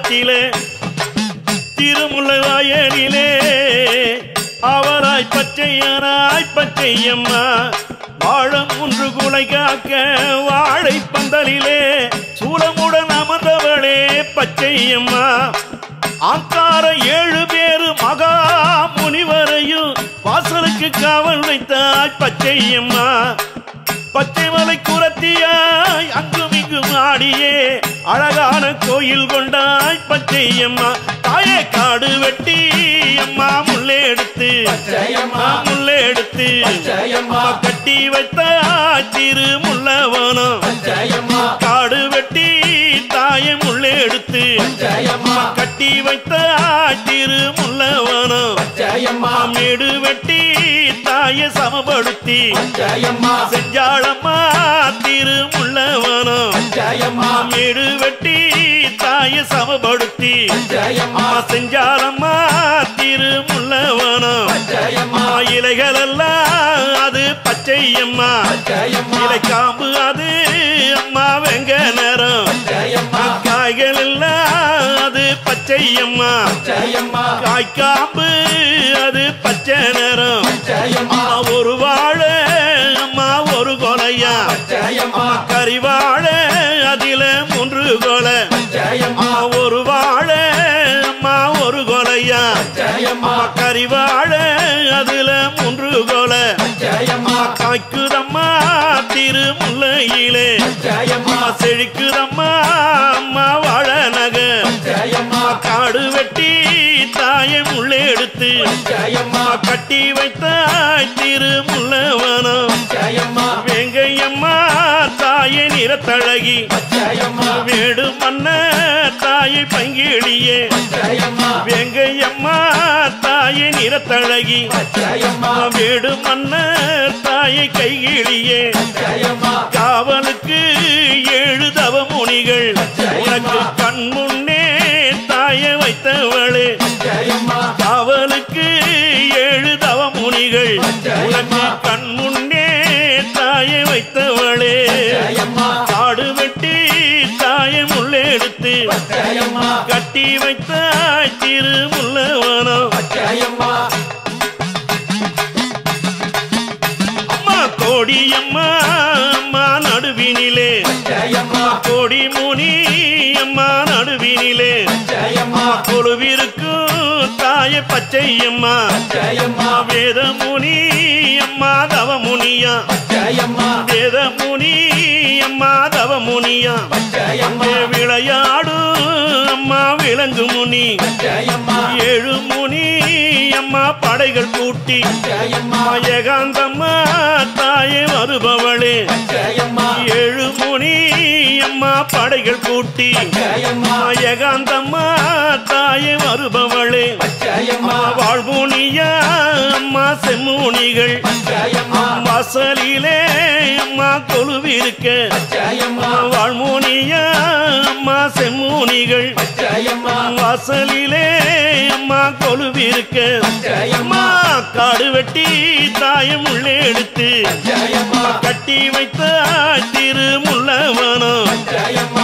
பக்கத்திலே திருமுல்லை வயலிலே அவராய் பச்சையராய் பச்சையம்மா வாழம் ஒன்று குலை காக்க வாழை பந்தலிலே சூலமுடன் அமர்ந்தவளே பச்சையம்மா ஆங்கார ஏழு பேரு மகா முனிவரையும் வாசலுக்கு காவல் வைத்தாய் பச்சையம்மா பச்சைமலை குரத்தியாய் அங்கும் இங்கும் ஆடியே அழகான கோயில் கொண்டாய் பச்சையம்மா தாயே காடு வெட்டி அம்மா முள்ளே எடுத்து பச்சையம்மா. முள்ளே எடுத்து பச்சையம்மா. கட்டி வைத்த திரு முள்ளவனம் பச்சையம்மா காடு வெட்டி தாயை முள்ளே எடுத்து பச்சையம்மா கட்டி வைத்த திரு முள்ளவனம் பச்சையம்மா மேடு வெட்டி தாயை சமப்படுத்தி பச்சையம்மா செஞ்சாளம்மா திரு முள்ளவனம் பச்சையம்மா மேடு வெட்டி தாயை சமப்படுத்தி பச்சையம்மா அம்மா செஞ்சாலம்மா திரு முள்ளவனம் பச்சையம்மா இலைகள் எல்லாம் அது பச்சையம்மா பச்சையம்மா இலை காம்பு அது அம்மா வெங்க நேரம் பச்சையம்மா காய்கள் எல்லாம் அது பச்சையம்மா பச்சையம்மா காய்காம்பு அது பச்சை நேரம் பச்சையம்மா அம்மா ஒரு வாழை அம்மா ஒரு கொலையா பச்சையம்மா கறிவாழை அதில மூன்று கொலை பச்சையம்மா அம்மா ஒரு வாழை அம்மா ஒரு கொலையா பச்சையம்மா கறிவாழை அதுல மூன்று கொலை பச்சையம்மா காய்க்குதம்மா திரு முல்லையிலே பச்சையம்மா அம்மா செழிக்குதம்மா அம்மா வாழ நக பச்சையம்மா காடு வெட்டி தாயை முள்ளே எடுத்து பச்சையம்மா கட்டி வைத்தாய் திரு முல்லவனம் பச்சையம்மா வேங்கையம்மா தாயை நிறத்தழகி பச்சையம்மா வேடு மன்ன தாயை பங்கிழியே பச்சையம்மா வேங்கையம்மா தாயை நிறத்தழகி பச்சையம்மா வேடு மன்ன தாயை கைகிழியே பச்சையம்மா காவலுக்கு ஏழு தவ முனிகள் உனக்கு கண் முன்னே தாயை வைத்தவளே பச்சையம்மா காவலுக்கு ஏழு தவ முனிகள் உனக்கு கண் முன்னே தாயை வைத்தவளே பச்சையம்மா காடு வெட்டி தாயை முள்ளே எடுத்து பச்சையம்மா கட்டி வைத்தாய் திரு முல்லவனம் பச்சையம்மா அம்மா கோடியம்மா அம்மா நடுவினிலே பச்சையம்மா கோடி முனி அம்மா நடுவினிலே பச்சையம்மா கொழுவிருக்கும் தாய பச்சையம்மா பச்சையம்மா வேத முனி அம்மா தவ முனியா பச்சையம்மா வேத முனி அம்மா தவ முனியா பச்சையம்மா அங்கே விளையாடும் அம்மா விலங்கு முனி பச்சையம்மா ஏழு முனி அம்மா படைகள் கூட்டி பச்சையம்மா ஏகாந்தம்மா தாயே வருபவளே பச்சையம்மா ஏழு முனி அம்மா படைகள் கூட்டி பச்சையம்மா ஏகாந்தம்மா தாயே வருபவளே பச்சையம்மா வாழ்முனியா அம்மா செம்முனிகள் பச்சையம்மா வாசலிலே அம்மா கொலுவிருக்க பச்சையம்மா வாழ்முனியா அம்மா செம்முனிகள் பச்சையம்மா வாசலிலே அம்மா கொலுவிருக்க பச்சையம்மா அம்மா காடு வெட்டி தாயம் உள்ளே எடுத்து பச்சையம்மா கட்டி வைத்த திரு முல்லவனம் பச்சையம்மா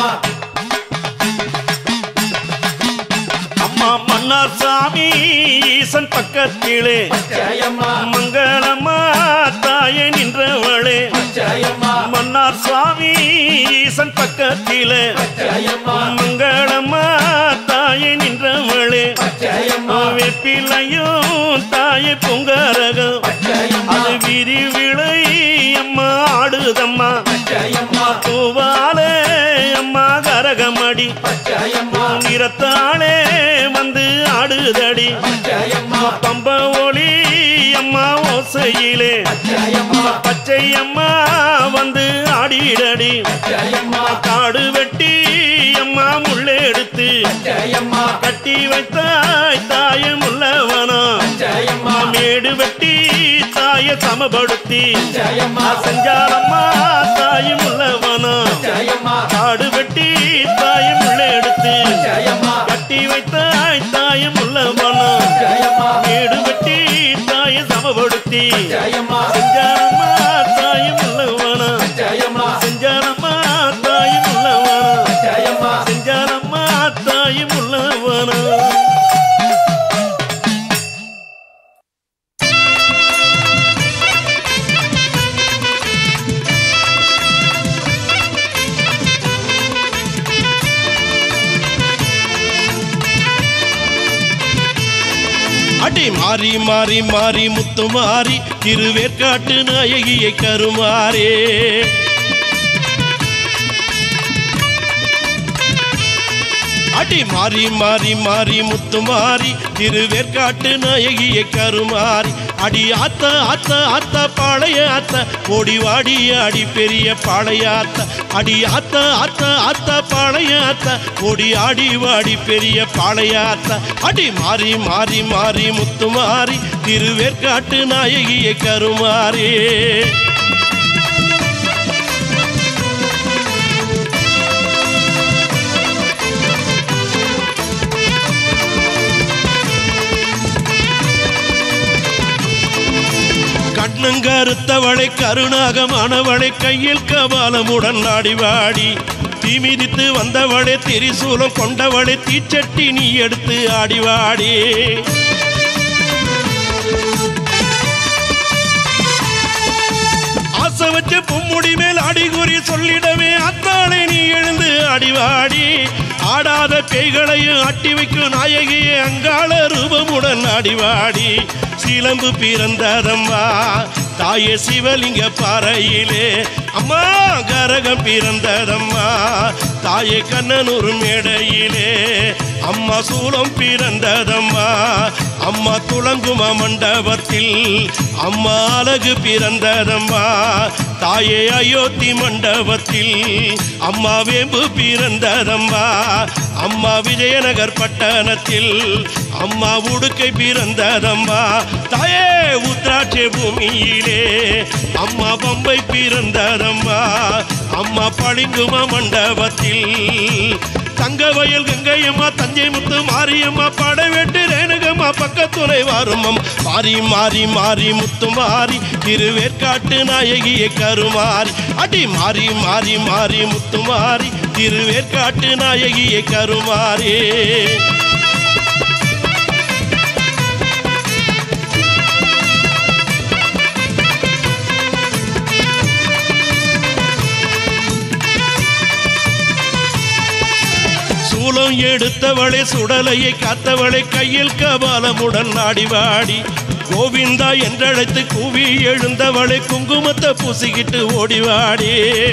அம்மா மன்னார் சாமி ஈசன் பக்கத்திலே பச்சையம்மா மங்களம்மா தாயே நின்றவளே பச்சையம்மா மன்னார் சுவாமி ஈசன் பக்கத்திலே பச்சையம்மா மங்களம்மா தாயே நின்றவளே பச்சையம்மா வெப்பிலையும் தாயே பொங்கரகம் பச்சையம்மா அது விரி விளை அம்மா ஆடுதம்மா பச்சையம்மா பூவாலே அம்மா கரகமடி பச்சையம்மா நிறத்தாளே வந்து ஆடுதடி பச்சையம்மா பம்ப ஒளி அம்மா ஓசையிலே பச்சையம்மா பச்சை அம்மா வந்து ஆடிடடி பச்சையம்மா காடு வெட்டி அம்மா முள்ளே எடுத்து பச்சையம்மா கட்டி வைத்தாய் தாய முள்ளவனம் பச்சையம்மா மேடு வெட்டி தாய சமப்படுத்தி பச்சையம்மா செஞ்சாலம்மா தாய முள்ளவனம் பச்சையம்மா காடு வெட்டி தாய முள்ளே எடுத்து பச்சையம்மா கட்டி வைத்தாய் தாய முள்ளவனம் பச்சையம்மா மேடு வெட்டி தாய சமப்படுத்தி பச்சையம்மா செஞ்சாலம்மா தாய முள்ளவனம் பச்சையம்மா செஞ்சாலம்மா தாய் முள்ளவனம் பச்சையம்மா செஞ்சாலம்மா தாய் முள்ள மாறி மாறி மாறி முத்து மாறி திருவேற்காட்டு நாயகியை கருமாறே அடி மாறி மாறி மாறி முத்து மாறி திருவேற்காட்டு நாயகியை கருமாறி அடி ஆத்த ஆத்த ஆத்த பாளைய ஆத்த ஓடி வாடி அடி பெரிய பாளைய ஆத்த அடி ஆத்த ஆத்த ஆத்த பாளைய ஆத்த ஓடி ஆடி வாடி பெரிய பாளைய ஆத்த அடி மாறி மாறி மாறி முத்து மாறி திருவேற்காட்டு நாயகியை கருமாறே கண்ணங்கருத்தவளை கருணாகமானவளை கையில் கபாலமுடன் ஆடிவாடி தீமிதித்து வந்தவளை திரிசூலம் கொண்டவளை தீச்சட்டி நீ எடுத்து ஆடிவாடி ஆசை வச்ச பொம்முடி மேல் அடிகுறி சொல்லிடவே அத்தாளை நீ எழுந்து அடிவாடி ஆடாத பேய்களையும் அட்டி வைக்கும் நாயகியே அங்காள ரூபமுடன் அடிவாடி சிலம்பு பிறந்ததம்மா தாயே சிவலிங்க பாறையிலே அம்மா கரகம் பிறந்ததம்மா தாயே கண்ணனூர் மேடையிலே அம்மா சூலம் பிறந்ததம்மா அம்மா துளங்கும மண்டபத்தில் அம்மா அழகு பிறந்ததம்மா தாயே அயோத்தி மண்டபத்தில் அம்மா வேம்பு பிறந்ததம்மா அம்மா விஜயநகர் பட்டணத்தில் அம்மா உடுக்கை பிறந்ததம்மா தாயே உத்ராட்ச பூமியிலே அம்மா பம்பை பிறந்ததம்மா அம்மா பளிங்கும மண்டபத்தில் தங்க வயல் கங்கையம்மா தஞ்சை முத்து மாரியம்மா படவேட்டு ரேணுகம்மா பக்கத்துணை வாருமம் மாறி மாறி மாறி முத்து மாறி திருவேற்காட்டு நாயகியை கருமாறி அடி மாறி மாறி மாறி முத்து மாறி திருவேற்காட்டு நாயகியை கருமாறே சூலம் எடுத்தவளை சுடலையை காத்தவளை கையில் கபாலமுடன் ஆடிவாடி கோவிந்தா என்றழைத்து கூவி எழுந்தவளை குங்குமத்தை பூசிக்கிட்டு ஓடிவாடி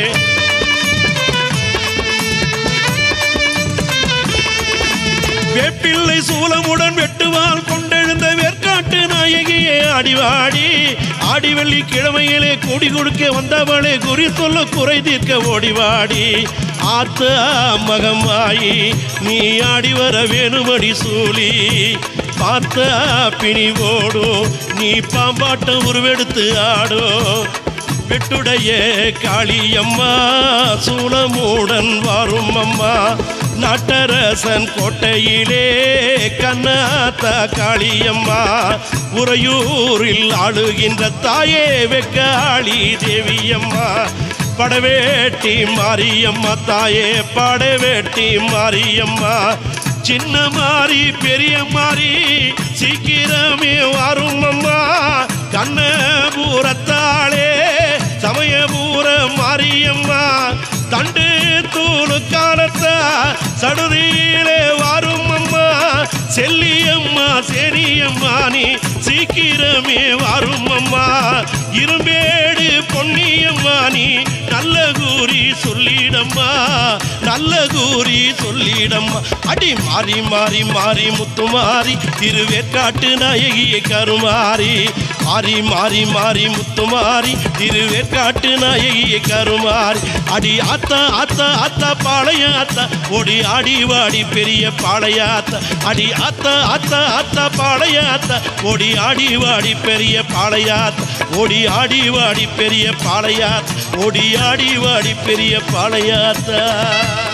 வேப்பிள்ளை சூலமுடன் வெட்டுவால் கொண்டெழுந்த வேற்காட்டு நாயகியே ஆடிவாடி ஆடிவெள்ளி கிழமையிலே கொடி கொடுக்க வந்தவளே குறி சொல்ல குறை தீர்க்க ஓடிவாடி ஆத்த மகமாயி நீ ஆடி வர வேணுமடி சூலி பார்த்த பிணி ஓடும் நீ பாம்பாட்டம் உருவெடுத்து ஆடும் வெட்டுடைய காளியம்மா சூளமுடன் வரும் அம்மா நாட்டரசன் கோட்டையிலே கண்ணாத்தா காளியம்மா உறையூரில் ஆளுகின்ற தாயே வெக்காளி தேவியம்மா படவேட்டி மாரியம்மா தாயே படவேட்டி மாரியம்மா சின்ன மாறி பெரிய மாறி சீக்கிரமே வரும் அம்மா கண்ணபூரத்தாளே சமயபூர மாரியம்மா தண்டு தூளு காலத்தா சடுதியிலே வரும் அம்மா செல்லியம்மா செரியம்மா நீ சீக்கிரமே வரும் அம்மா இரும்பேடு பொன்னியம்மா நீ நல்ல கூறி சொல்லிடம்மா நல்ல கூறி சொல்லிடம்மா அடி மாறி மாறி மாறி முத்து மாறி திருவேற்காட்டு நாயகியை கருமாறி மாறி மாறி மாறி முத்து மாறி திருவேற்காட்டு நாயகியை கருமாறி அடி ஆத்தா ஆத்தா ஆத்தா பாளைய ஆத்தா ஓடி ஆடி வாடி பெரிய பாளைய ஆத்தா அடி ஆத்தா ஆத்தா ஆத்தா பாளைய ஆத்தா ஓடி ஆடி வாடி பெரிய பாளைய ஆத்தா ஓடி ஆடி வாடி பெரிய பாளைய ஆத்தா ஓடி ஆடி வாடி பெரிய பாளைய ஆத்தா